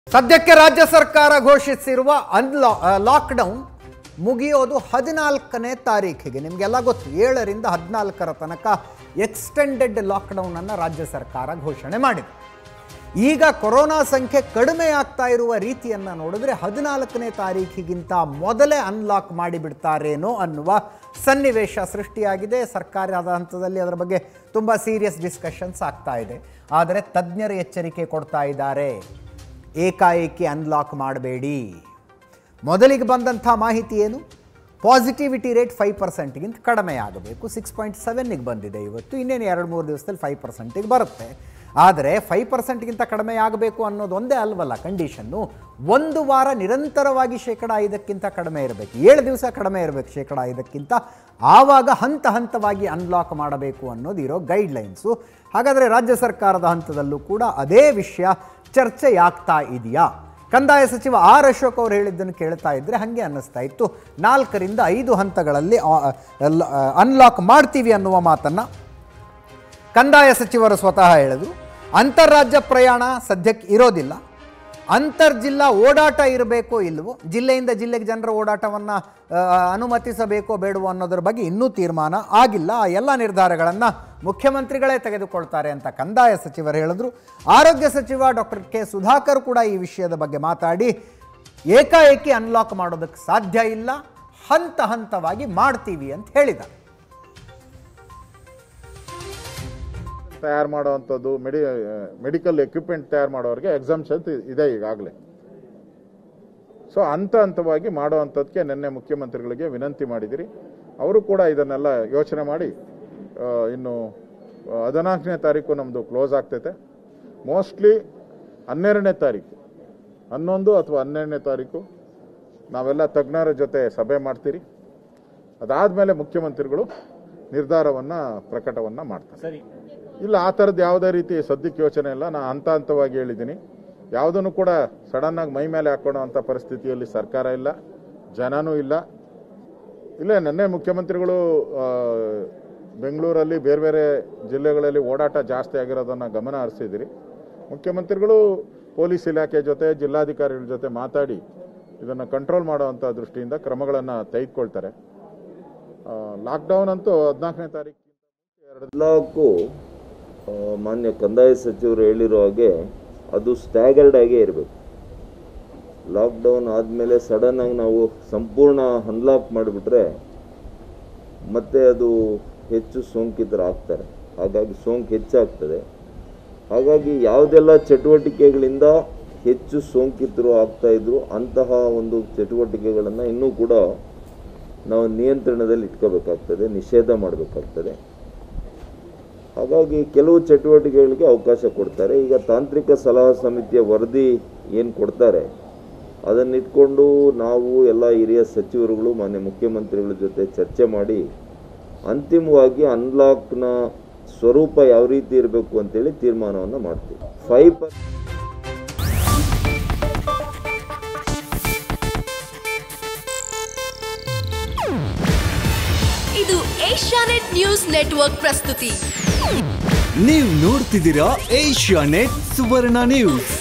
ಸದ್ಯಕ್ಕೆ ರಾಜ್ಯ ಸರ್ಕಾರ ಘೋಷಿಸಿರುವ ಅನ್ಲಾ ಲಾಕ್ಡೌನ್ ಮುಗಿಯೋದು ಹದಿನಾಲ್ಕನೇ ತಾರೀಖಿಗೆ ನಿಮಗೆಲ್ಲ ಗೊತ್ತು ಏಳರಿಂದ ಹದಿನಾಲ್ಕರ ತನಕ ಎಕ್ಸ್ಟೆಂಡೆಡ್ ಲಾಕ್ಡೌನ್ ಅನ್ನು ರಾಜ್ಯ ಸರ್ಕಾರ ಘೋಷಣೆ ಮಾಡಿದೆ ಈಗ ಕೊರೋನಾ ಸಂಖ್ಯೆ ಕಡಿಮೆ ಆಗ್ತಾ ಇರುವ ರೀತಿಯನ್ನು ನೋಡಿದ್ರೆ ಹದಿನಾಲ್ಕನೇ ತಾರೀಖಿಗಿಂತ ಮೊದಲೇ ಅನ್ಲಾಕ್ ಮಾಡಿಬಿಡ್ತಾರೇನೋ ಅನ್ನುವ ಸನ್ನಿವೇಶ ಸೃಷ್ಟಿಯಾಗಿದೆ ಸರ್ಕಾರದ ಹಂತದಲ್ಲಿ ಅದರ ಬಗ್ಗೆ ತುಂಬ ಸೀರಿಯಸ್ ಡಿಸ್ಕಷನ್ಸ್ ಆಗ್ತಾ ಇದೆ ಆದರೆ ತಜ್ಞರು ಎಚ್ಚರಿಕೆ ಕೊಡ್ತಾ ಇದ್ದಾರೆ ಏಕಾಏಕಿ ಅನ್ಲಾಕ್ ಮಾಡಬೇಡಿ ಮೊದಲಿಗೆ ಬಂದಂಥ ಮಾಹಿತಿ ಏನು ಪಾಸಿಟಿವಿಟಿ ರೇಟ್ ಫೈವ್ ಪರ್ಸೆಂಟ್ಗಿಂತ ಕಡಿಮೆ ಆಗಬೇಕು ಸಿಕ್ಸ್ ಪಾಯಿಂಟ್ ಸೆವೆನ್ನಿಗೆ ಬಂದಿದೆ ಇವತ್ತು ಇನ್ನೇನು ಎರಡು ಮೂರು ದಿವಸದಲ್ಲಿ ಫೈವ್ ಪರ್ಸೆಂಟಿಗೆ ಬರುತ್ತೆ ಆದರೆ ಫೈವ್ ಪರ್ಸೆಂಟ್ಗಿಂತ ಕಡಿಮೆ ಆಗಬೇಕು ಅನ್ನೋದು ಒಂದೇ ಅಲ್ವಲ್ಲ ಕಂಡೀಷನ್ನು ಒಂದು ವಾರ ನಿರಂತರವಾಗಿ ಶೇಕಡ ಐದಕ್ಕಿಂತ ಕಡಿಮೆ ಇರಬೇಕು ಏಳು ದಿವಸ ಕಡಿಮೆ ಇರಬೇಕು ಶೇಕಡ ಐದಕ್ಕಿಂತ ಆವಾಗ ಹಂತ ಹಂತವಾಗಿ ಅನ್ಲಾಕ್ ಮಾಡಬೇಕು ಅನ್ನೋದು ಇರೋ ಗೈಡ್ಲೈನ್ಸು ಹಾಗಾದರೆ ರಾಜ್ಯ ಸರ್ಕಾರದ ಹಂತದಲ್ಲೂ ಕೂಡ ಅದೇ ವಿಷಯ ಚರ್ಚೆಯಾಗ್ತಾ ಇದೆಯಾ ಕಂದಾಯ ಸಚಿವ ಆರ್ ಅಶೋಕ್ ಅವರು ಹೇಳಿದ್ದನ್ನು ಕೇಳ್ತಾ ಇದ್ದರೆ ಹಾಗೆ ಅನ್ನಿಸ್ತಾ ಇತ್ತು ನಾಲ್ಕರಿಂದ ಐದು ಹಂತಗಳಲ್ಲಿ ಅನ್ಲಾಕ್ ಮಾಡ್ತೀವಿ ಅನ್ನುವ ಮಾತನ್ನು ಕಂದಾಯ ಸಚಿವರು ಸ್ವತಃ ಹೇಳಿದ್ರು ಅಂತಾರಾಜ್ಯ ಪ್ರಯಾಣ ಸದ್ಯಕ್ಕೆ ಇರೋದಿಲ್ಲ ಅಂತರ್ಜಿಲ್ಲಾ ಓಡಾಟ ಇರಬೇಕೋ ಇಲ್ವೋ ಜಿಲ್ಲೆಯಿಂದ ಜಿಲ್ಲೆಗೆ ಜನರ ಓಡಾಟವನ್ನು ಅನುಮತಿಸಬೇಕೋ ಬೇಡವೋ ಅನ್ನೋದ್ರ ಬಗ್ಗೆ ಇನ್ನೂ ತೀರ್ಮಾನ ಆಗಿಲ್ಲ ಆ ಎಲ್ಲ ನಿರ್ಧಾರಗಳನ್ನು ಮುಖ್ಯಮಂತ್ರಿಗಳೇ ತೆಗೆದುಕೊಳ್ತಾರೆ ಅಂತ ಕಂದಾಯ ಸಚಿವರು ಹೇಳಿದ್ರು ಆರೋಗ್ಯ ಸಚಿವ ಡಾಕ್ಟರ್ ಕೆ ಸುಧಾಕರ್ ಕೂಡ ಈ ವಿಷಯದ ಬಗ್ಗೆ ಮಾತಾಡಿ ಏಕಾಏಕಿ ಅನ್ಲಾಕ್ ಮಾಡೋದಕ್ಕೆ ಸಾಧ್ಯ ಇಲ್ಲ ಹಂತ ಹಂತವಾಗಿ ಮಾಡ್ತೀವಿ ಅಂತ ಹೇಳಿದ್ದಾರೆ ತಯಾರು ಮಾಡುವಂಥದ್ದು ಮೆಡಿ ಮೆಡಿಕಲ್ ಎಕ್ವಿಪ್ಮೆಂಟ್ ತಯಾರು ಮಾಡೋರಿಗೆ ಎಕ್ಸಾಮ್ಷನ್ ಇದೆ ಈಗಾಗಲೇ ಸೊ ಹಂತ ಹಂತವಾಗಿ ಮಾಡುವಂಥದ್ದಕ್ಕೆ ನಿನ್ನೆ ಮುಖ್ಯಮಂತ್ರಿಗಳಿಗೆ ವಿನಂತಿ ಮಾಡಿದಿರಿ ಅವರು ಕೂಡ ಇದನ್ನೆಲ್ಲ ಯೋಚನೆ ಮಾಡಿ ಆ, ಇನ್ನು ಹದಿನಾಲ್ಕನೇ ತಾರೀಕು ನಮ್ಮದು ಕ್ಲೋಸ್ ಆಗ್ತೈತೆ ಮೋಸ್ಟ್ಲಿ ಹನ್ನೆರಡನೇ ತಾರೀಕು ಹನ್ನೊಂದು ಅಥವಾ ಹನ್ನೆರಡನೇ ತಾರೀಕು ನಾವೆಲ್ಲ ತಜ್ಞರ ಜೊತೆ ಸಭೆ ಮಾಡ್ತೀರಿ ಅದಾದಮೇಲೆ ಮುಖ್ಯಮಂತ್ರಿಗಳು ನಿರ್ಧಾರವನ್ನು ಪ್ರಕಟವನ್ನು ಮಾಡ್ತಾರೆ ಇಲ್ಲ ಆ ಥರದ್ದು ಯಾವುದೇ ರೀತಿ ಸದ್ಯಕ್ಕೆ ಯೋಚನೆ ಇಲ್ಲ ನಾನು ಹಂತ ಹಂತವಾಗಿ ಹೇಳಿದ್ದೀನಿ ಯಾವುದನ್ನು ಕೂಡ ಸಡನ್ ಆಗಿ ಮೈ ಮೇಲೆ ಹಾಕೊಳ್ಳೋ ಅಂಥ ಪರಿಸ್ಥಿತಿಯಲ್ಲಿ ಸರ್ಕಾರ ಇಲ್ಲ ಜನನೂ ಇಲ್ಲ ಇಲ್ಲ ನಿನ್ನೆ ಮುಖ್ಯಮಂತ್ರಿಗಳು ಆ, ಬೆಂಗಳೂರಲ್ಲಿ ಬೇರೆ ಬೇರೆ ಜಿಲ್ಲೆಗಳಲ್ಲಿ ಓಡಾಟ ಜಾಸ್ತಿ ಆಗಿರೋದನ್ನು ಗಮನ ಹರಿಸಿದಿರಿ ಮುಖ್ಯಮಂತ್ರಿಗಳು ಪೊಲೀಸ್ ಇಲಾಖೆ ಜೊತೆ ಜಿಲ್ಲಾಧಿಕಾರಿಗಳ ಜೊತೆ ಮಾತಾಡಿ ಇದನ್ನು ಕಂಟ್ರೋಲ್ ಮಾಡುವಂಥ ದೃಷ್ಟಿಯಿಂದ ಕ್ರಮಗಳನ್ನು ತೆಗೆದುಕೊಳ್ತಾರೆ ಲಾಕ್ಡೌನ್ ಅಂತೂ ಹದಿನಾಲ್ಕನೇ ತಾರೀಕು ಎಲ್ಲಕ್ಕೂ ಆ, ಮಾನ್ಯ ಕಂದಾಯ ಸಚಿವರು ಹೇಳಿರೋ ಹಾಗೆ ಅದು ಸ್ಟ್ಯಾಗರ್ಡ್ ಆಗೇ ಇರಬೇಕು ಲಾಕ್ಡೌನ್ ಆದಮೇಲೆ ಸಡನ್ನಾಗಿ ನಾವು ಸಂಪೂರ್ಣ ಅನ್ಲಾಕ್ ಮಾಡಿಬಿಟ್ರೆ ಮತ್ತೆ ಅದು ಹೆಚ್ಚು ಸೋಂಕಿತರು ಆಗ್ತಾರೆ ಹಾಗಾಗಿ ಸೋಂಕು ಹೆಚ್ಚಾಗ್ತದೆ ಹಾಗಾಗಿ ಯಾವುದೆಲ್ಲ ಚಟುವಟಿಕೆಗಳಿಂದ ಹೆಚ್ಚು ಸೋಂಕಿತರು ಆಗ್ತಾ ಇದ್ರು ಅಂತಹ ಒಂದು ಚಟುವಟಿಕೆಗಳನ್ನು ಇನ್ನೂ ಕೂಡ ನಾವು ನಿಯಂತ್ರಣದಲ್ಲಿ ಇಟ್ಕೋಬೇಕಾಗ್ತದೆ ನಿಷೇಧ ಮಾಡಬೇಕಾಗ್ತದೆ ಹಾಗಾಗಿ ಕೆಲವು ಚಟುವಟಿಕೆಗಳಿಗೆ ಅವಕಾಶ ಕೊಡ್ತಾರೆ ಈಗ ತಾಂತ್ರಿಕ ಸಲಹಾ ಸಮಿತಿಯ ವರದಿ ಏನು ಕೊಡ್ತಾರೆ ಅದನ್ನಿಟ್ಕೊಂಡು ನಾವು ಎಲ್ಲ ಹಿರಿಯ ಸಚಿವರುಗಳು ಮಾನ್ಯ ಮುಖ್ಯಮಂತ್ರಿಗಳ ಜೊತೆ ಚರ್ಚೆ ಮಾಡಿ ಅಂತಿಮವಾಗಿ ಅನ್ಲಾಕ್ನ ಸ್ವರೂಪ ಯಾವ ರೀತಿ ಇರಬೇಕು ಅಂತೇಳಿ ತೀರ್ಮಾನವನ್ನು ಮಾಡ್ತೀವಿ ಫೈವ್ ಪರ್ ಇದು ಏಷ್ಯಾನೆಟ್ ನ್ಯೂಸ್ ನೆಟ್ವರ್ಕ್ ಪ್ರಸ್ತುತಿ ನೀವು ನೋಡ್ತಿದ್ದೀರಾ ಏಷ್ಯಾ ನೆಟ್ ಸುವರ್ಣ ನ್ಯೂಸ್